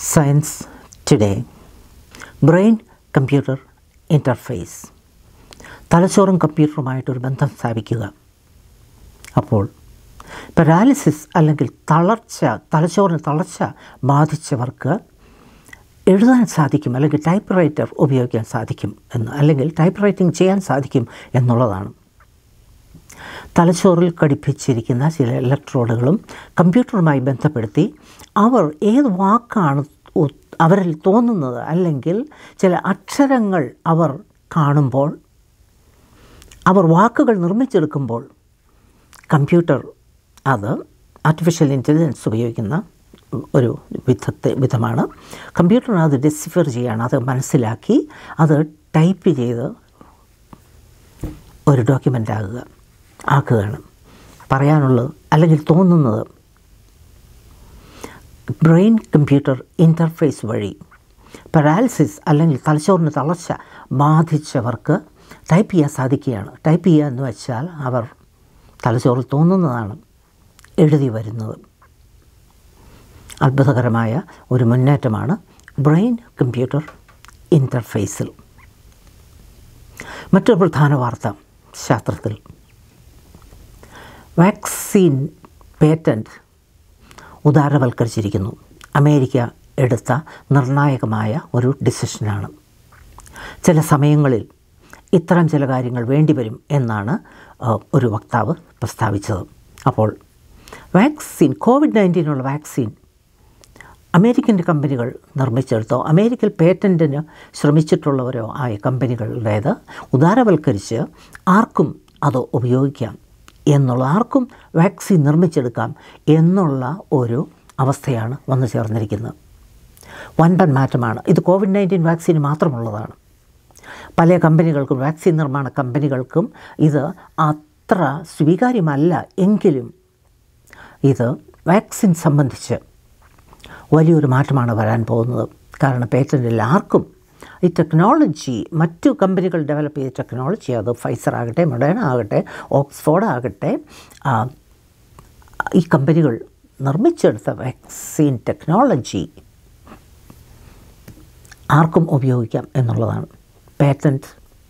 science today brain computer interface തലച്ചോറും കമ്പ്യൂട്ടറുമായിട്ടൊരു ബന്ധം സ്ഥാപിക്കുക അപ്പോൾ പാരാലിസിസ് അല്ലെങ്കിൽ തളർച്ച തലച്ചോറിന് തളർച്ച ബാധിച്ചവർക്ക് എഴുതാൻ സാധിക്കും അല്ലെങ്കിൽ ടൈപ്പ് റൈറ്റർ ഉപയോഗിക്കാൻ സാധിക്കും എന്ന് അല്ലെങ്കിൽ ടൈപ്പ് റൈറ്റിംഗ് ചെയ്യാൻ സാധിക്കും എന്നുള്ളതാണ് തലച്ചോറിൽ ഘടിപ്പിച്ചിരിക്കുന്ന ചില ഇലക്ട്രോഡുകളും കമ്പ്യൂട്ടറുമായി ബന്ധപ്പെടുത്തി അവർ ഏത് വാക്കാണ് ഉ- അവരിൽ തോന്നുന്നത് അല്ലെങ്കിൽ ചില അക്ഷരങ്ങൾ അവർ കാണുമ്പോൾ അവർ വാക്കുകൾ നിർമ്മിച്ചെടുക്കുമ്പോൾ കമ്പ്യൂട്ടർ അത് ആർട്ടിഫിഷ്യൽ ഇൻ്റലിജൻസ് ഉപയോഗിക്കുന്ന ഒരു വിധത്തെ വിധമാണ് കമ്പ്യൂട്ടറിന് അത് ഡിസിഫർ ചെയ്യാണ് അത് മനസ്സിലാക്കി അത് ടൈപ്പ് ചെയ്ത് ഒരു ഡോക്യുമെൻ്റ് ആകുക ആക്കുകയാണ് പറയാനുള്ളത് അല്ലെങ്കിൽ തോന്നുന്നത് ബ്രെയിൻ കമ്പ്യൂട്ടർ ഇൻ്റർഫേസ് വഴി പാരാലിസിസ് അല്ലെങ്കിൽ തലച്ചോറിന് തളർച്ച ബാധിച്ചവർക്ക് ടൈപ്പ് ചെയ്യാൻ സാധിക്കുകയാണ് ടൈപ്പ് ചെയ്യുക എന്ന് വെച്ചാൽ അവർ തലച്ചോറിൽ തോന്നുന്നതാണ് എഴുതി വരുന്നത് അത്ഭുതകരമായ ഒരു മുന്നേറ്റമാണ് ബ്രെയിൻ കമ്പ്യൂട്ടർ ഇൻ്റർഫേസിൽ മറ്റൊരു പ്രധാന വാർത്ത ശാസ്ത്രത്തിൽ വാക്സിൻ പേറ്റൻറ്റ് ഉദാരവൽക്കരിച്ചിരിക്കുന്നു അമേരിക്ക എടുത്ത നിർണായകമായ ഒരു ഡിസിഷനാണ് ചില സമയങ്ങളിൽ ഇത്തരം ചില കാര്യങ്ങൾ വേണ്ടിവരും എന്നാണ് ആ, ഒരു വക്താവ് പ്രസ്താവിച്ചത് അപ്പോൾ വാക്സിൻ കോവിഡ് നയൻറ്റീനുള്ള വാക്സിൻ അമേരിക്കൻ കമ്പനികൾ നിർമ്മിച്ചെടുത്തോ അമേരിക്കൻ പേറ്റൻറ്റിന് ശ്രമിച്ചിട്ടുള്ളവരോ ആയ കമ്പനികളുടേത് ഉദാരവൽക്കരിച്ച് ആർക്കും അത് ഉപയോഗിക്കാം എന്നുള്ള ആർക്കും വാക്സിൻ നിർമ്മിച്ചെടുക്കാം എന്നുള്ള ഒരു അവസ്ഥയാണ് വന്നു ചേർന്നിരിക്കുന്നത് വൻപൻ മാറ്റമാണ് ഇത് കോവിഡ് നയൻറ്റീൻ വാക്സിന് മാത്രമുള്ളതാണ് പല കമ്പനികൾക്കും വാക്സിൻ നിർമ്മാണ കമ്പനികൾക്കും ഇത് അത്ര സ്വീകാര്യമല്ല എങ്കിലും ഇത് വാക്സിൻ സംബന്ധിച്ച് വലിയൊരു മാറ്റമാണ് വരാൻ പോകുന്നത് കാരണം പേറ്റൻറ്റിൽ ആർക്കും ഈ ടെക്നോളജി മറ്റു കമ്പനികൾ ഡെവലപ്പ് ചെയ്ത ടെക്നോളജി അത് ഫൈസർ ആകട്ടെ മൊഡേണ ആകട്ടെ ഓക്സ്ഫോർഡ് ആകട്ടെ ആ, ഈ കമ്പനികൾ നിർമ്മിച്ചെടുത്ത വാക്സിൻ ടെക്നോളജി ആർക്കും ഉപയോഗിക്കാം എന്നുള്ളതാണ് പേറ്റൻറ്റ്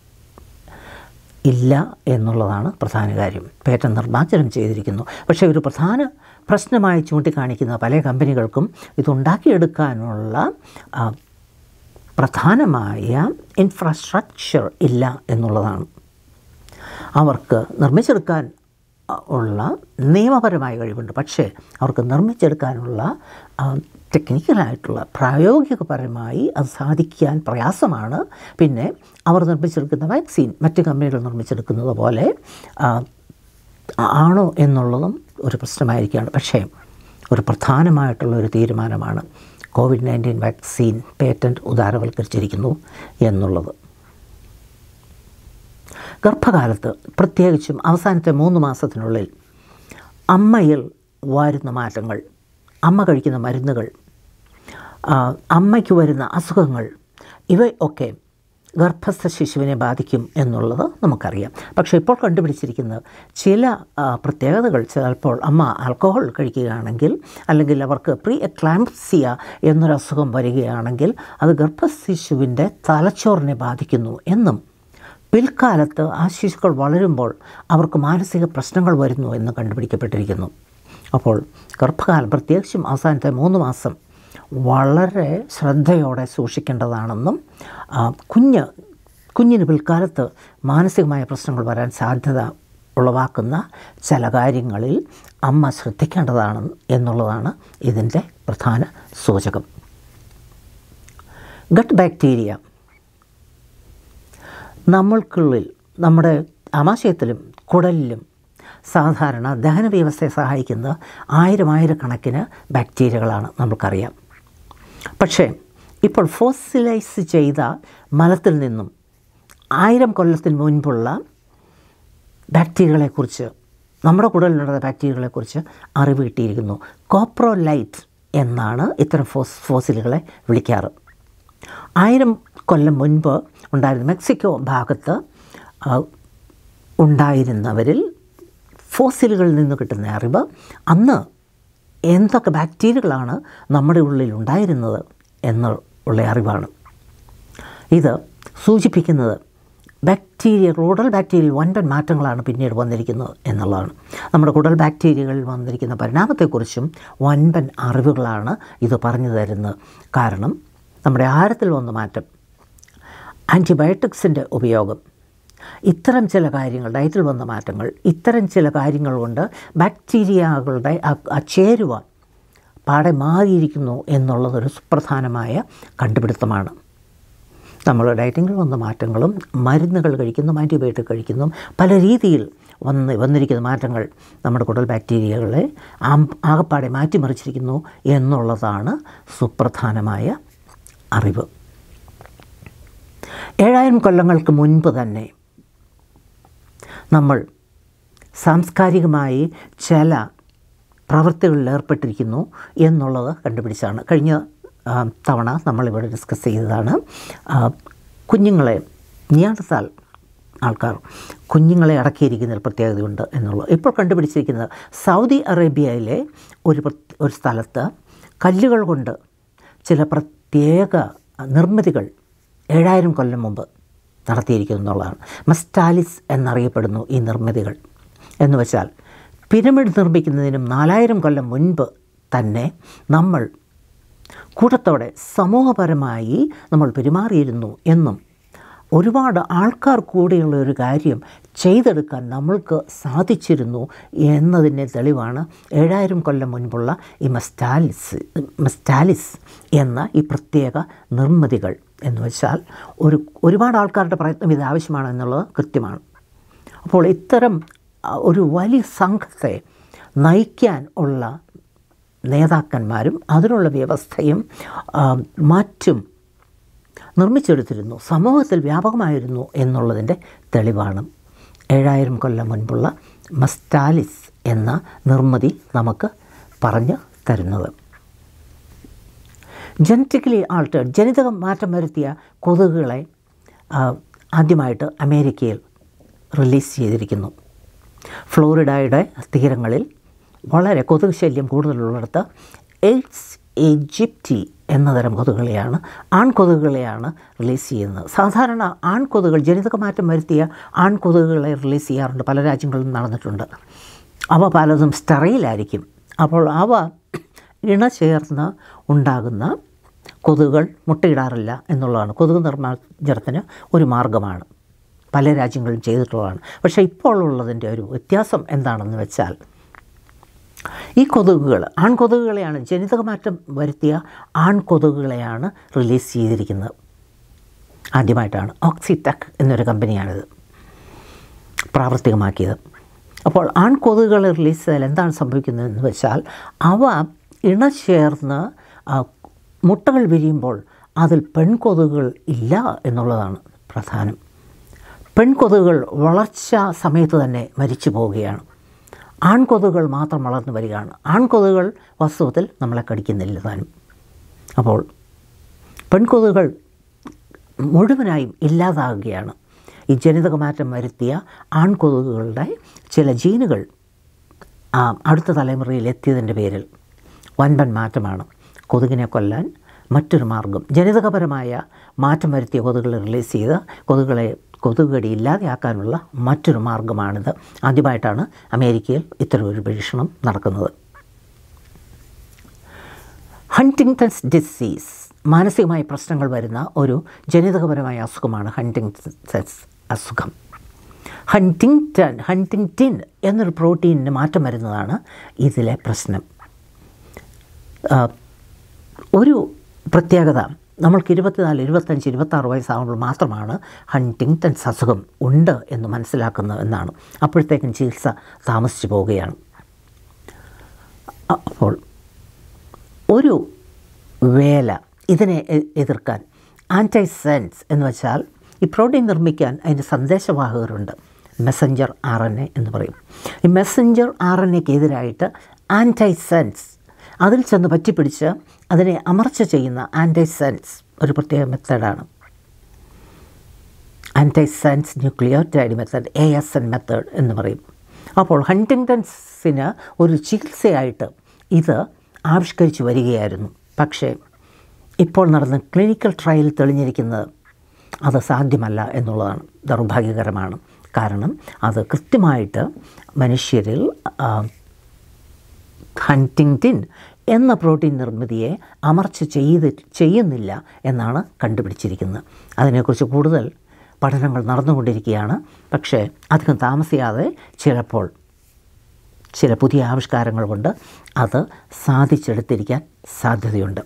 ഇല്ല എന്നുള്ളതാണ് പ്രധാന കാര്യം പേറ്റന്റ് നിർമ്മാർജ്ജനം ചെയ്തിരിക്കുന്നു പക്ഷേ ഒരു പ്രധാന പ്രശ്നമായി ചൂണ്ടിക്കാണിക്കുന്ന പല കമ്പനികൾക്കും ഇതുണ്ടാക്കിയെടുക്കാനുള്ള ആ, പ്രധാനമായ ഇൻഫ്രാസ്ട്രക്ചർ ഇല്ല എന്നുള്ളതാണ് അവർക്ക് നിർമ്മിച്ചെടുക്കാൻ അ, ഉള്ള നിയമപരമായ കഴിവുണ്ട് പക്ഷേ അവർക്ക് നിർമ്മിച്ചെടുക്കാനുള്ള ആ, ടെക്നിക്കലായിട്ടുള്ള പ്രായോഗികപരമായി അത് സാധിക്കാൻ പ്രയാസമാണ് പിന്നെ അവർ നിർമ്മിച്ചെടുക്കുന്ന വാക്സിൻ മറ്റ് കമ്പനികൾ നിർമ്മിച്ചെടുക്കുന്നത് പോലെ ആ, ആണോ എന്നുള്ളതും ഒരു പ്രശ്നമായിരിക്കുകയാണ് പക്ഷേ ഒരു പ്രധാനമായിട്ടുള്ള ഒരു തീരുമാനമാണ് കോവിഡ് നയൻറ്റീൻ വാക്സിൻ പേറ്റൻറ്റ് ഉദാരവൽക്കരിച്ചിരിക്കുന്നു എന്നുള്ളത് ഗർഭകാലത്ത് പ്രത്യേകിച്ചും അവസാനത്തെ മൂന്ന് മാസത്തിനുള്ളിൽ അമ്മയിൽ വരുന്ന മാറ്റങ്ങൾ അമ്മ കഴിക്കുന്ന മരുന്നുകൾ ആ, അമ്മയ്ക്ക് വരുന്ന അസുഖങ്ങൾ ഇവയൊക്കെ ഗർഭസ്ഥ ശിശുവിനെ ബാധിക്കും എന്നുള്ളത് നമുക്കറിയാം പക്ഷേ ഇപ്പോൾ കണ്ടുപിടിച്ചിരിക്കുന്നത് ചില ആ, പ്രത്യേകതകൾ ചിലപ്പോൾ അമ്മ ആൽക്കഹോൾ കഴിക്കുകയാണെങ്കിൽ അല്ലെങ്കിൽ അവർക്ക് പ്രീ എക്ലാംപ്സിയ എന്നൊരു അസുഖം വരികയാണെങ്കിൽ അത് ഗർഭശിശുവിൻ്റെ തലച്ചോറിനെ ബാധിക്കുന്നു എന്നും പിൽക്കാലത്ത് ആ ശിശുക്കൾ വളരുമ്പോൾ അവർക്ക് മാനസിക പ്രശ്നങ്ങൾ വരുന്നു എന്ന് കണ്ടുപിടിക്കപ്പെട്ടിരിക്കുന്നു അപ്പോൾ ഗർഭകാലം പ്രത്യേകിച്ചും അവസാനത്തെ മൂന്ന് മാസം വളരെ ശ്രദ്ധയോടെ സൂക്ഷിക്കേണ്ടതാണെന്നും ആ, കുഞ്ഞ് കുഞ്ഞിന് പിൽക്കാലത്ത് മാനസികമായ പ്രശ്നങ്ങൾ വരാൻ സാധ്യത ഉളവാക്കുന്ന ചില കാര്യങ്ങളിൽ അമ്മ ശ്രദ്ധിക്കേണ്ടതാണ് എന്നുള്ളതാണ് ഇതിൻ്റെ പ്രധാന സൂചകം ഗട്ട് ബാക്ടീരിയ നമ്മൾക്കുള്ളിൽ നമ്മുടെ ആമാശയത്തിലും കുടലിലും സാധാരണ ദഹന വ്യവസ്ഥയെ സഹായിക്കുന്ന ആയിരം ആയിരക്കണക്കിന് ബാക്ടീരിയകളാണ് നമുക്കറിയാം പക്ഷേ ഇപ്പോൾ ഫോസിലൈസ് ചെയ്ത മലത്തിൽ നിന്നും ആയിരം കൊല്ലത്തിന് മുൻപുള്ള ബാക്ടീരിയകളെക്കുറിച്ച് നമ്മുടെ കുടലിലുള്ള ബാക്ടീരിയകളെക്കുറിച്ച് അറിവ് കിട്ടിയിരിക്കുന്നു കോപ്രോലൈറ്റ് എന്നാണ് ഇത്തരം ഫോസ് ഫോസിലുകളെ വിളിക്കാറ് ആയിരം കൊല്ലം മുൻപ് ഉണ്ടായിരുന്ന മെക്സിക്കോ ഭാഗത്ത് ആ, ഉണ്ടായിരുന്നവരിൽ ഫോസിലുകളിൽ നിന്ന് കിട്ടുന്ന അറിവ് അന്ന് എന്തൊക്കെ ബാക്ടീരിയകളാണ് നമ്മുടെ ഉള്ളിൽ ഉണ്ടായിരുന്നത് എന്നുള്ള അറിവാണ് ഇത് സൂചിപ്പിക്കുന്നത് ബാക്ടീരിയ കുടൽ ബാക്ടീരിയയിൽ വൻപൻ മാറ്റങ്ങളാണ് പിന്നീട് വന്നിരിക്കുന്നത് എന്നുള്ളതാണ് നമ്മുടെ കുടൽ ബാക്ടീരിയകളിൽ വന്നിരിക്കുന്ന പരിണാമത്തെക്കുറിച്ചും വൻപൻ അറിവുകളാണ് ഇത് പറഞ്ഞു തരുന്നത് കാരണം നമ്മുടെ ആഹാരത്തിൽ വന്ന മാറ്റം ആൻറ്റിബയോട്ടിക്സിൻ്റെ ഉപയോഗം ഇത്തരം ചില കാര്യങ്ങൾ ഡയറ്റിൽ വന്ന മാറ്റങ്ങൾ ഇത്തരം ചില കാര്യങ്ങൾ കൊണ്ട് ബാക്ടീരിയകളുടെ ആ- ആ ചേരുവ പാടെ മാറിയിരിക്കുന്നു എന്നുള്ളതൊരു സുപ്രധാനമായ കണ്ടുപിടുത്തമാണ് നമ്മൾ ഡയറ്റിങ്ങിൽ വന്ന മാറ്റങ്ങളും മരുന്നുകൾ കഴിക്കുന്നതും ആൻറ്റിബയോട്ടിക് കഴിക്കുന്നതും പല രീതിയിൽ വന്ന് വന്നിരിക്കുന്ന മാറ്റങ്ങൾ നമ്മുടെ കുടൽ ബാക്ടീരിയകളെ ആം- ആകപ്പാടെ മാറ്റിമറിച്ചിരിക്കുന്നു എന്നുള്ളതാണ് സുപ്രധാനമായ അറിവ് ഏഴായിരം കൊല്ലങ്ങൾക്ക് മുൻപ് തന്നെ നമ്മൾ സാംസ്കാരികമായി ചില പ്രവൃത്തികളിൽ ഏർപ്പെട്ടിരിക്കുന്നു എന്നുള്ളത് കണ്ടുപിടിച്ചാണ് കഴിഞ്ഞ ആ, തവണ നമ്മളിവിടെ ഡിസ്കസ് ചെയ്തതാണ് ആ, കുഞ്ഞുങ്ങളെ നിയാണ്ടത്താൽ ആൾക്കാർ കുഞ്ഞുങ്ങളെ അടക്കിയിരിക്കുന്നതിൽ പ്രത്യേകതയുണ്ട് എന്നുള്ളത് ഇപ്പോൾ കണ്ടുപിടിച്ചിരിക്കുന്നത് സൗദി അറേബ്യയിലെ ഒരു പ്രത്- ഒരു സ്ഥലത്ത് കല്ലുകൾ കൊണ്ട് ചില പ്രത്യേക നിർമ്മിതികൾ ഏഴായിരം കൊല്ലം മുമ്പ് നടത്തിയിരിക്കുന്നു എന്നുള്ളതാണ് മസ്റ്റാലിസ് എന്നറിയപ്പെടുന്നു ഈ നിർമ്മിതികൾ എന്ന് വെച്ചാൽ പിരമിഡ് നിർമ്മിക്കുന്നതിനും നാലായിരം കൊല്ലം മുൻപ് തന്നെ നമ്മൾ കൂട്ടത്തോടെ സമൂഹപരമായി നമ്മൾ പെരുമാറിയിരുന്നു എന്നും ഒരുപാട് ആൾക്കാർ കൂടെയുള്ള ഒരു കാര്യം ചെയ്തെടുക്കാൻ നമ്മൾക്ക് സാധിച്ചിരുന്നു എന്നതിൻ്റെ തെളിവാണ് ഏഴായിരം കൊല്ലം മുൻപുള്ള ഈ മസ്റ്റാലിസ് മസ്റ്റാലിസ് എന്ന ഈ പ്രത്യേക നിർമ്മിതികൾ എന്ന് വെച്ചാൽ ഒരു ഒരുപാട് ആൾക്കാരുടെ പ്രയത്നം ഇത് ആവശ്യമാണ് എന്നുള്ളത് കൃത്യമാണ് അപ്പോൾ ഇത്തരം അഹ്, ഒരു വലിയ സംഘത്തെ നയിക്കാൻ ഉള്ള നേതാക്കന്മാരും അതിനുള്ള വ്യവസ്ഥയും ആ, മറ്റും നിർമ്മിച്ചെടുത്തിരുന്നു സമൂഹത്തിൽ വ്യാപകമായിരുന്നു എന്നുള്ളതിൻ്റെ തെളിവാണ് ഏഴായിരം കൊല്ലം മുൻപുള്ള മസ്റ്റാലിസ് എന്ന നിർമ്മിതി നമുക്ക് പറഞ്ഞു തരുന്നത് ജനറ്റിക്കലി ആൾട്ടേഡ് ജനിതക മാറ്റം വരുത്തിയ കൊതുകുകളെ ആ, ആദ്യമായിട്ട് അമേരിക്കയിൽ റിലീസ് ചെയ്തിരിക്കുന്നു ഫ്ലോറിഡയുടെ തീരങ്ങളിൽ വളരെ കൊതുക് ശല്യം കൂടുതലുള്ളിടത്ത് എയ്ഡ്സ് ഈജിപ്റ്റി എന്ന തരം കൊതുകുകളെയാണ് ആൺകൊതുകുകളെയാണ് റിലീസ് ചെയ്യുന്നത് സാധാരണ ആൺകൊതുകുകൾ ജനിതക മാറ്റം വരുത്തിയ ആൺകൊതുകുകളെ റിലീസ് ചെയ്യാറുണ്ട് പല രാജ്യങ്ങളിലും നടന്നിട്ടുണ്ട് അവ പലതും സ്റ്റെറയിലായിരിക്കും അപ്പോൾ അവ ഇണ ചേർന്ന് ഉണ്ടാകുന്ന കൊതുകുകൾ മുട്ടയിടാറില്ല എന്നുള്ളതാണ് കൊതുക് നിർമ്മാർജ്ജനത്തിന് ഒരു മാർഗമാണ് പല രാജ്യങ്ങളും ചെയ്തിട്ടുള്ളതാണ് പക്ഷേ ഇപ്പോൾ ഉള്ളതിൻ്റെ ഒരു വ്യത്യാസം എന്താണെന്ന് വെച്ചാൽ ഈ കൊതുകുകൾ ആൺകൊതുകുകളെയാണ് ജനിതകമാറ്റം വരുത്തിയ ആൺകൊതുകുകളെയാണ് റിലീസ് ചെയ്തിരിക്കുന്നത് ആദ്യമായിട്ടാണ് ഓക്സിടെക് എന്നൊരു കമ്പനിയാണിത് പ്രാവർത്തികമാക്കിയത് അപ്പോൾ ആൺകൊതുകുകളെ റിലീസ് ചെയ്താൽ എന്താണ് സംഭവിക്കുന്നതെന്ന് വെച്ചാൽ അവ ഇണചേർന്ന് ആ, മുട്ടകൾ വിരിയുമ്പോൾ അതിൽ പെൺകൊതുകുകൾ ഇല്ല എന്നുള്ളതാണ് പ്രധാനം പെൺകൊതുകുകൾ വളർച്ച സമയത്ത് തന്നെ മരിച്ചു പോവുകയാണ് ആൺകൊതുകുകൾ മാത്രം വളർന്നു വരികയാണ് ആൺകൊതുകുകൾ വാസ്തവത്തിൽ നമ്മളെ കടിക്കുന്നില്ല താനും അപ്പോൾ പെൺകൊതുകുകൾ മുഴുവനായും ഇല്ലാതാകുകയാണ് ഈ ജനിതക മാറ്റം വരുത്തിയ ആൺകൊതുകുകളുടെ ചില ജീനുകൾ ആ, അടുത്ത തലമുറയിൽ എത്തിയതിൻ്റെ പേരിൽ വൻപൻ മാറ്റമാണ് കൊതുകിനെ കൊല്ലാൻ മറ്റൊരു മാർഗം ജനിതകപരമായ മാറ്റം വരുത്തിയ കൊതുകുകളെ റിലീസ് ചെയ്ത് കൊതുകുകളെ കൊതുകുകടി ഇല്ലാതെയാക്കാനുള്ള മറ്റൊരു മാർഗമാണിത് ആദ്യമായിട്ടാണ് അമേരിക്കയിൽ ഇത്തരം ഒരു പരീക്ഷണം നടക്കുന്നത് ഹണ്ടിങ്ടൺസ് ഡിസീസ് മാനസികമായ പ്രശ്നങ്ങൾ വരുന്ന ഒരു ജനിതകപരമായ അസുഖമാണ് ഹണ്ടിങ്ടൺസ് അസുഖം ഹണ്ടിങ്ടൺ ഹണ്ടിങ്ടിൻ എന്നൊരു പ്രോട്ടീനിന് മാറ്റം വരുന്നതാണ് ഇതിലെ പ്രശ്നം ആ, ഒരു പ്രത്യേകത നമ്മൾക്ക് ഇരുപത്തിനാല് ഇരുപത്തഞ്ച് ഇരുപത്താറ് വയസ്സാകുമ്പോൾ മാത്രമാണ് ഹണ്ടിങ്ടൺസ് അസുഖം ഉണ്ട് എന്ന് മനസ്സിലാക്കുന്നത് എന്നാണ് അപ്പോഴത്തേക്കും ചികിത്സ താമസിച്ചു പോവുകയാണ് അ- അപ്പോൾ ഒരു വേല ഇതിനെ എ- എതിർക്കാൻ ആൻറ്റൈസെൻസ് എന്ന് വെച്ചാൽ ഈ പ്രോട്ടീൻ നിർമ്മിക്കാൻ അതിന് സന്ദേശവാഹകരുണ്ട് മെസ്സഞ്ചർ ആർ എൻ എ എന്ന് പറയും ഈ മെസ്സഞ്ചർ ആർ എൻ എക്കെതിരായിട്ട് ആൻറ്റൈസെൻസ് അതിൽ ചെന്ന് പറ്റിപ്പിടിച്ച് അതിനെ അമർച്ച ചെയ്യുന്ന ആൻറ്റൈസെൻസ് ഒരു പ്രത്യേക മെത്തേഡാണ് antisense nucleotide method A S N method എന്ന് പറയും അപ്പോൾ ഹണ്ടിങ്ടൺസിന് ഒരു ചികിത്സയായിട്ട് ഇത് ആവിഷ്കരിച്ചു വരികയായിരുന്നു പക്ഷേ ഇപ്പോൾ നടന്ന ക്ലിനിക്കൽ ട്രയൽ തെളിഞ്ഞിരിക്കുന്നത് അത് സാധ്യമല്ല എന്നുള്ളതാണ് ദൗർഭാഗ്യകരമാണ് കാരണം അത് കൃത്യമായിട്ട് മനുഷ്യരിൽ ആ, ഹൻറ്റിങ്ടിൻ എന്ന പ്രോട്ടീൻ നിർമ്മിതിയെ അമർച്ച ചെയ്ത് ചെയ്യുന്നില്ല എന്നാണ് കണ്ടുപിടിച്ചിരിക്കുന്നത് അതിനെക്കുറിച്ച് കൂടുതൽ പഠനങ്ങൾ നടന്നുകൊണ്ടിരിക്കുകയാണ് പക്ഷേ അധികം താമസിയാതെ ചിലപ്പോൾ ചില പുതിയ ആവിഷ്കാരങ്ങൾ കൊണ്ട് അത് സാധിച്ചെടുത്തിരിക്കാൻ സാധ്യതയുണ്ട്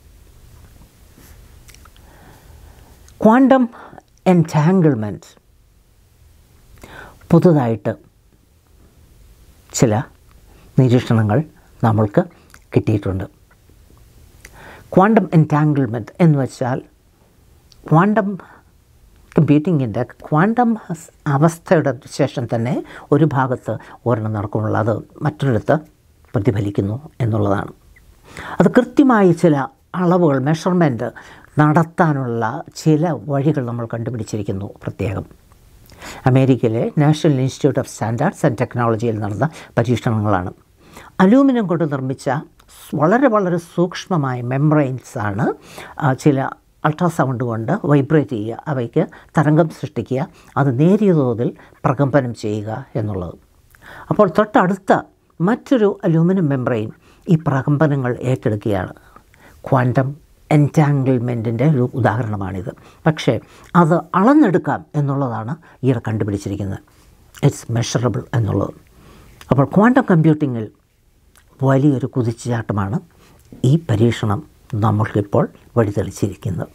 ക്വാണ്ടം എൻറ്റാങ്കിൾമെൻറ്റ് പുതുതായിട്ട് ചില നിരീക്ഷണങ്ങൾ നമ്മൾക്ക് കിട്ടിയിട്ടുണ്ട് ക്വാണ്ടം എൻറ്റാങ്കിൾമെൻറ്റ് എന്ന് വെച്ചാൽ ക്വാണ്ടം കമ്പ്യൂട്ടിങ്ങിൻ്റെ ക്വാണ്ടം അവസ്ഥയുടെ ശേഷം തന്നെ ഒരു ഭാഗത്ത് ഒരെണ്ണം നടക്കുന്നുള്ളൂ അത് മറ്റൊരിടത്ത് പ്രതിഫലിക്കുന്നു എന്നുള്ളതാണ് അത് കൃത്യമായി ചില അളവുകൾ മെഷർമെൻറ്റ് നടത്താനുള്ള ചില വഴികൾ നമ്മൾ കണ്ടുപിടിച്ചിരിക്കുന്നു പ്രത്യേകം അമേരിക്കയിലെ national institute of standards and ടെക്നോളജിയിൽ നടന്ന പരീക്ഷണങ്ങളാണ് അലൂമിനിയം കൊണ്ട് നിർമ്മിച്ച വളരെ വളരെ സൂക്ഷ്മമായ മെംബ്രെയിൻസ് ആണ് ആ, ചില അൾട്രാസൗണ്ട് കൊണ്ട് വൈബ്രേറ്റ് ചെയ്യുക അവയ്ക്ക് തരംഗം സൃഷ്ടിക്കുക അത് നേരിയ തോതിൽ പ്രകമ്പനം ചെയ്യുക എന്നുള്ളത് അപ്പോൾ തൊട്ടടുത്ത മറ്റൊരു അലൂമിനിയം മെംബ്രെയിൻ ഈ പ്രകമ്പനങ്ങൾ ഏറ്റെടുക്കുകയാണ് ക്വാണ്ടം എൻറ്റാങ്കിൾമെൻറ്റിൻ്റെ ഒരു ഉദാഹരണമാണിത് പക്ഷേ അത് അളന്നെടുക്കാം എന്നുള്ളതാണ് ഈയിടെ കണ്ടുപിടിച്ചിരിക്കുന്നത് ഇറ്റ്സ് മെഷറബിൾ എന്നുള്ളത് അപ്പോൾ ക്വാണ്ടം കമ്പ്യൂട്ടിങ്ങിൽ വലിയൊരു കുതിച്ചുചാട്ടമാണ് ഈ പരീക്ഷണം നമ്മൾക്കിപ്പോൾ വഴിതെളിച്ചിരിക്കുന്നത്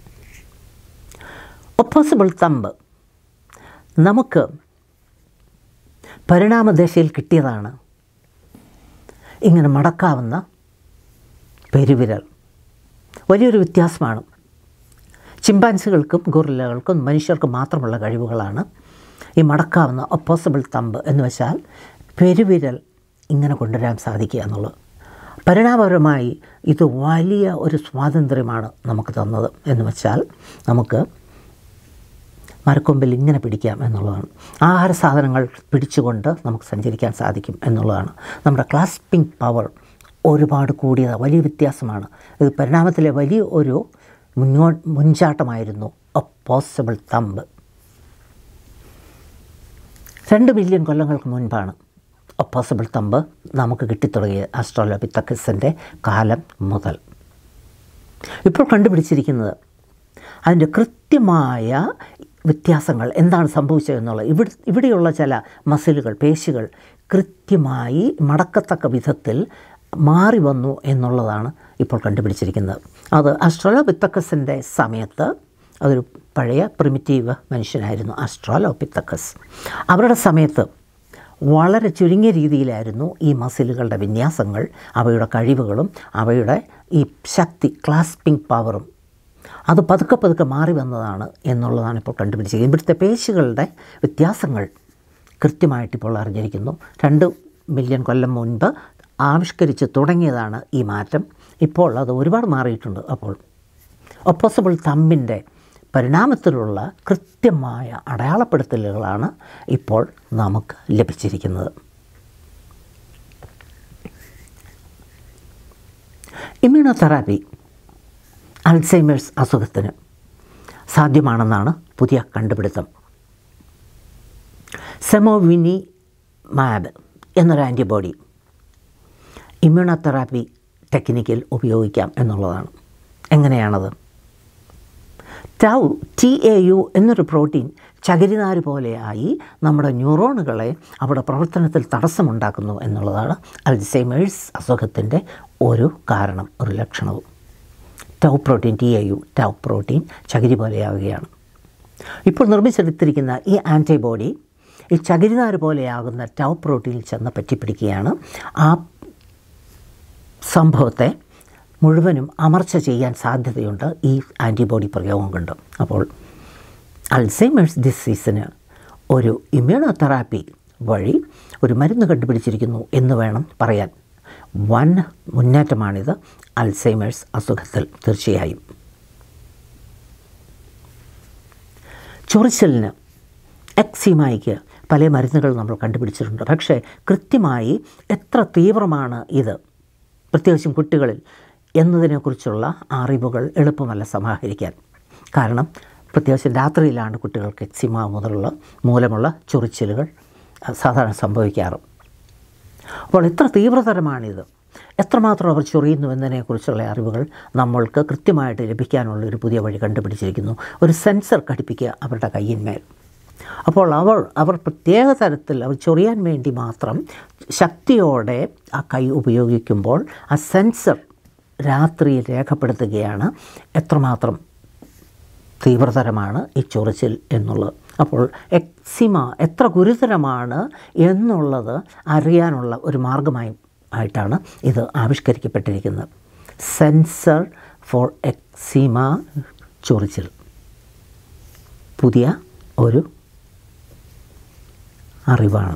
ഒപ്പോസിബിൾ തമ്പ് നമുക്ക് പരിണാമദശയിൽ കിട്ടിയതാണ് ഇങ്ങനെ മടക്കാവുന്ന പെരുവിരൽ വലിയൊരു വ്യത്യാസമാണ് ചിമ്പാൻസികൾക്കും ഗൊറില്ലകൾക്കും മനുഷ്യർക്കും മാത്രമുള്ള കഴിവുകളാണ് ഈ മടക്കാവുന്ന ഒപ്പോസിബിൾ തമ്പ് എന്ന് വെച്ചാൽ പെരുവിരൽ ഇങ്ങനെ കൊണ്ടുവരാൻ സാധിക്കുക എന്നുള്ളത് പരിണാമപരമായി ഇത് വലിയ ഒരു സ്വാതന്ത്ര്യമാണ് നമുക്ക് തന്നത് എന്ന് വെച്ചാൽ നമുക്ക് മരക്കൊമ്പിൽ ഇങ്ങനെ പിടിക്കാം എന്നുള്ളതാണ് ആഹാര സാധനങ്ങൾ പിടിച്ചുകൊണ്ട് നമുക്ക് സഞ്ചരിക്കാൻ സാധിക്കും എന്നുള്ളതാണ് നമ്മുടെ ക്ലാസ്പിംഗ് പവർ ഒരുപാട് കൂടിയത് വലിയ വ്യത്യാസമാണ് ഇത് പരിണാമത്തിലെ വലിയ ഒരു മുന്നോ മുൻചാട്ടമായിരുന്നു ഒപ്പോസിബിൾ തമ്പ് രണ്ട് മില്യൺ കൊല്ലങ്ങൾക്ക് മുൻപാണ് ഒപ്പോസിബിൾ തമ്പ് നമുക്ക് കിട്ടിത്തുടങ്ങിയത് ആസ്ട്രോലോപിത്തക്കസിൻ്റെ കാലം മുതൽ ഇപ്പോൾ കണ്ടുപിടിച്ചിരിക്കുന്നത് അതിൻ്റെ കൃത്യമായ വ്യത്യാസങ്ങൾ എന്താണ് സംഭവിച്ചതെന്നുള്ളത് ഇവിടെ ഇവിടെയുള്ള ചില മസിലുകൾ പേശികൾ കൃത്യമായി മടക്കത്തക്ക വിധത്തിൽ മാറി വന്നു എന്നുള്ളതാണ് ഇപ്പോൾ കണ്ടുപിടിച്ചിരിക്കുന്നത് അത് അസ്ട്രോലോപിത്തക്കസിൻ്റെ സമയത്ത് അതൊരു പഴയ പ്രിമിറ്റീവ് മനുഷ്യനായിരുന്നു അസ്ട്രോലോപിത്തക്കസ് അവരുടെ സമയത്ത് വളരെ ചുരുങ്ങിയ രീതിയിലായിരുന്നു ഈ മസിലുകളുടെ വിന്യാസങ്ങൾ അവയുടെ കഴിവുകളും അവയുടെ ഈ ശക്തി ക്ലാസ്പിംഗ് പവറും അത് പതുക്കെ പതുക്കെ മാറി വന്നതാണ് എന്നുള്ളതാണ് ഇപ്പോൾ കണ്ടുപിടിച്ചത് ഇവിടുത്തെ പേശികളുടെ വ്യത്യാസങ്ങൾ കൃത്യമായിട്ട് ഇപ്പോൾ അറിഞ്ഞിരിക്കുന്നു രണ്ട് മില്യൺ കൊല്ലം മുൻപ് ആവിഷ്കരിച്ച് തുടങ്ങിയതാണ് ഈ മാറ്റം ഇപ്പോൾ അത് ഒരുപാട് മാറിയിട്ടുണ്ട് അപ്പോൾ ഒപ്പോസിബിൾ തമ്പിൻ്റെ പരിണാമത്തിലുള്ള കൃത്യമായ അടയാളപ്പെടുത്തലുകളാണ് ഇപ്പോൾ നമുക്ക് ലഭിച്ചിരിക്കുന്നത് ഇമ്മ്യൂണോതെറാപ്പി അൾസൈമേഴ്സ് അസുഖത്തിന് സാധ്യമാണെന്നാണ് പുതിയ കണ്ടുപിടുത്തം സെമോവിനി മാബ് എന്നൊരു ആൻറ്റിബോഡി ഇമ്മ്യൂണോതെറാപ്പി ടെക്നിക്കിൽ ഉപയോഗിക്കാം എന്നുള്ളതാണ് എങ്ങനെയാണത് ടൗ ടി എ യു എന്നൊരു പ്രോട്ടീൻ ചകിരിനാര് പോലെയായി നമ്മുടെ ന്യൂറോണുകളെ അവിടെ പ്രവർത്തനത്തിൽ തടസ്സമുണ്ടാക്കുന്നു എന്നുള്ളതാണ് അൽസൈമേഴ്സ് അസുഖത്തിൻ്റെ ഒരു കാരണം ഒരു ലക്ഷണവും tau protein T A U tau protein ചകിരി പോലെയാവുകയാണ് ഇപ്പോൾ നിർമ്മിച്ചെടുത്തിരിക്കുന്ന ഈ ആൻറ്റിബോഡി ഈ ചകിരിനാര് പോലെയാകുന്ന ടൗ പ്രോട്ടീനിൽ ചെന്ന് പറ്റിപ്പിടിക്കുകയാണ് ആ സംഭവത്തെ മുഴുവനും അമർച്ച ചെയ്യാൻ സാധ്യതയുണ്ട് ഈ ആൻറ്റിബോഡി പ്രയോഗം കൊണ്ട് അപ്പോൾ അൾസൈമേഴ്സ് ഡിസീസിന് ഒരു ഇമ്മ്യൂണോതെറാപ്പി വഴി ഒരു മരുന്ന് കണ്ടുപിടിച്ചിരിക്കുന്നു എന്ന് വേണം പറയാൻ വൻ മുന്നേറ്റമാണിത് അൾസൈമേഴ്സ് അസുഖത്തിൽ തീർച്ചയായും ചൊറിച്ചലിന് എക്സിമായിക്ക് പല മരുന്നുകൾ നമ്മൾ കണ്ടുപിടിച്ചിട്ടുണ്ട് പക്ഷേ കൃത്യമായി എത്ര തീവ്രമാണ് ഇത് പ്രത്യേകിച്ചും കുട്ടികളിൽ എന്നതിനെക്കുറിച്ചുള്ള അറിവുകൾ എളുപ്പമല്ല സമാഹരിക്കാൻ കാരണം പ്രത്യേകിച്ചും രാത്രിയിലാണ് കുട്ടികൾക്ക് എക്സിമ മുതലുള്ള മൂലമുള്ള ചൊറിച്ചിലുകൾ അഹ് സാധാരണ സംഭവിക്കാറ് അപ്പോൾ എത്ര തീവ്രതരമാണിത് എത്രമാത്രം അവർ ചൊറിയുന്നു എന്നതിനെക്കുറിച്ചുള്ള അറിവുകൾ നമ്മൾക്ക് കൃത്യമായിട്ട് ലഭിക്കാനുള്ള ഒരു പുതിയ വഴി കണ്ടുപിടിച്ചിരിക്കുന്നു ഒരു സെൻസർ ഘടിപ്പിക്കുക അവരുടെ കയ്യിന്മേൽ അപ്പോൾ അവർ അവർ പ്രത്യേക തരത്തിൽ അവർ ചൊറിയാൻ വേണ്ടി മാത്രം ശക്തിയോടെ ആ കൈ ഉപയോഗിക്കുമ്പോൾ ആ സെൻസർ രാത്രിയിൽ രേഖപ്പെടുത്തുകയാണ് എത്രമാത്രം തീവ്രതരമാണ് ഈ ചൊറിച്ചിൽ എന്നുള്ളത് അപ്പോൾ എക്സിമ എത്ര ഗുരുതരമാണ് എന്നുള്ളത് അറിയാനുള്ള ഒരു മാർഗമായി ആയിട്ടാണ് ഇത് ആവിഷ്കരിക്കപ്പെട്ടിരിക്കുന്നത് സെൻസർ ഫോർ എക്സിമ ചൊറിച്ചിൽ പുതിയ ഒരു അറിവാണ്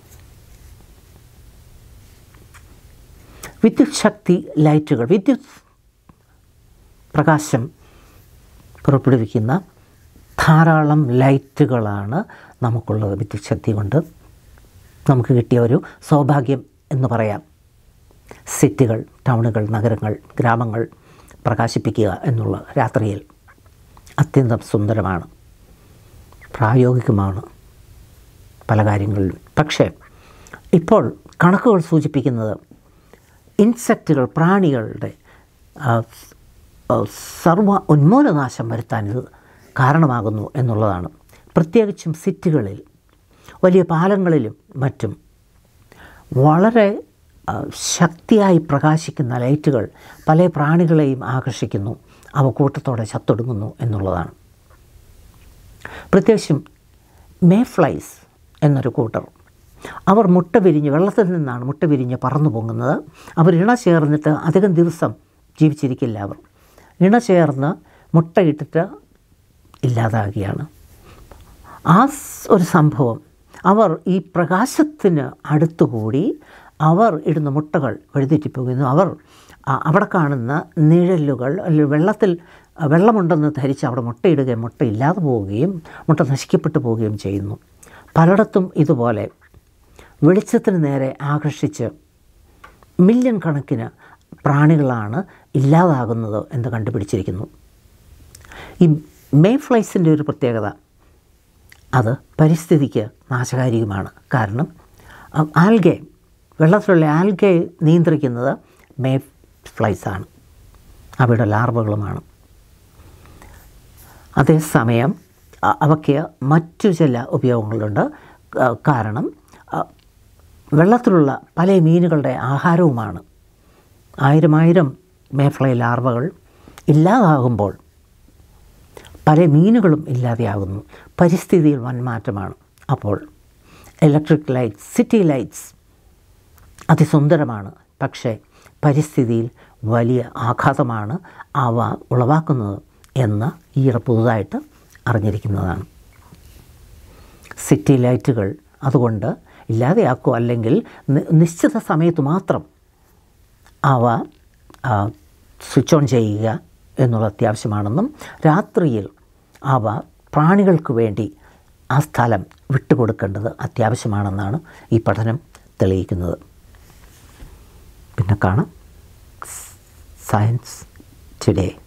വിദ്യുത് ശക്തി ലൈറ്റുകൾ വിദ്യുത് പ്രകാശം പുറപ്പെടുവിക്കുന്ന ധാരാളം ലൈറ്റുകളാണ് നമുക്കുള്ളത് വിദ്യുത് ശക്തി കൊണ്ട് നമുക്ക് കിട്ടിയ ഒരു സൗഭാഗ്യം എന്ന് പറയാം സിറ്റികൾ ടൗണുകൾ നഗരങ്ങൾ ഗ്രാമങ്ങൾ പ്രകാശിപ്പിക്കുക എന്നുള്ള രാത്രിയിൽ അത്യന്തം സുന്ദരമാണ് പ്രായോഗികമാണ് പല കാര്യങ്ങളിലും പക്ഷേ ഇപ്പോൾ കണക്കുകൾ സൂചിപ്പിക്കുന്നത് ഇൻസെക്റ്റുകൾ പ്രാണികളുടെ ആ, ആ, സർവ ഉന്മൂലനാശം വരുത്താൻ ഇത് കാരണമാകുന്നു എന്നുള്ളതാണ് പ്രത്യേകിച്ചും സിറ്റികളിൽ വലിയ പാലങ്ങളിലും മറ്റും വളരെ ആ, ശക്തിയായി പ്രകാശിക്കുന്ന ലൈറ്റുകൾ പല പ്രാണികളെയും ആകർഷിക്കുന്നു അവ കൂട്ടത്തോടെ ചത്തൊടുങ്ങുന്നു എന്നുള്ളതാണ് പ്രത്യേകിച്ചും മേഫ്ലൈസ് എന്നൊരു കൂട്ടർ അവർ മുട്ട വിരിഞ്ഞ് വെള്ളത്തിൽ നിന്നാണ് മുട്ട വിരിഞ്ഞ് പറന്നു പൊങ്ങുന്നത് അവർ ഇണ ചേർന്നിട്ട് അധികം ദിവസം ജീവിച്ചിരിക്കില്ല അവർ ഇണ ചേർന്ന് മുട്ടയിട്ടിട്ട് ഇല്ലാതാകുകയാണ് ആ സ് ഒരു സംഭവം അവർ ഈ പ്രകാശത്തിന് അടുത്തുകൂടി അവർ ഇടുന്ന മുട്ടകൾ വഴിതെറ്റിപ്പോകുന്നു അവർ ആ- അവിടെ കാണുന്ന നിഴലുകൾ അല്ലെങ്കിൽ വെള്ളത്തിൽ ആ, വെള്ളമുണ്ടെന്ന് ധരിച്ച് അവിടെ മുട്ടയിടുകയും മുട്ട ഇല്ലാതെ പോവുകയും മുട്ട നശിക്കപ്പെട്ടു പോവുകയും ചെയ്യുന്നു പലയിടത്തും ഇതുപോലെ വെളിച്ചത്തിന് നേരെ ആകർഷിച്ച് മില്യൺ കണക്കിന് പ്രാണികളാണ് ഇല്ലാതാകുന്നത് എന്ന് കണ്ടുപിടിച്ചിരിക്കുന്നു ഈ മേഫ്ലൈസിൻ്റെ ഒരു പ്രത്യേകത അത് പരിസ്ഥിതിക്ക് നാശകാരിയുമാണ് കാരണം അ- ആൽഗെ വെള്ളത്തിലുള്ള ആൽഗെ നിയന്ത്രിക്കുന്നത് മേ ഫ്ലൈസാണ് അവയുടെ ലാർവകളുമാണ് അതേസമയം അ- അവയ്ക്ക് മറ്റു ചില ഉപയോഗങ്ങളുണ്ട് ക- കാരണം അ, വെള്ളത്തിലുള്ള പല മീനുകളുടെ ആഹാരവുമാണ് ആയിരം ആയിരം മേഫ്ലൈ ലാർവകൾ ഇല്ലാതാകുമ്പോൾ പല മീനുകളും ഇല്ലാതെയാകുന്നു പരിസ്ഥിതിയിൽ വൻമാറ്റമാണ് അപ്പോൾ ഇലക്ട്രിക് ലൈറ്റ്സ് സിറ്റി ലൈറ്റ്സ് അതിസുന്ദരമാണ് പക്ഷേ പരിസ്ഥിതിയിൽ വലിയ ആഘാതമാണ് അവ ഉളവാക്കുന്നത് എന്ന് ഈയിടെ പുതുതായിട്ട് അറിഞ്ഞിരിക്കുന്നതാണ് സിറ്റി ലൈറ്റുകൾ അതുകൊണ്ട് ഇല്ലാതെയാക്കുക അല്ലെങ്കിൽ നി- നിശ്ചിത സമയത്ത് മാത്രം അവ ആ, സ്വിച്ച് ഓൺ ചെയ്യുക എന്നുള്ളത് അത്യാവശ്യമാണെന്നും രാത്രിയിൽ അവ പ്രാണികൾക്ക് വേണ്ടി ആ സ്ഥലം വിട്ടുകൊടുക്കേണ്ടത് അത്യാവശ്യമാണെന്നാണ് ഈ പഠനം തെളിയിക്കുന്നത് പിന്നെ കാണാം സയൻസ് ടുഡേ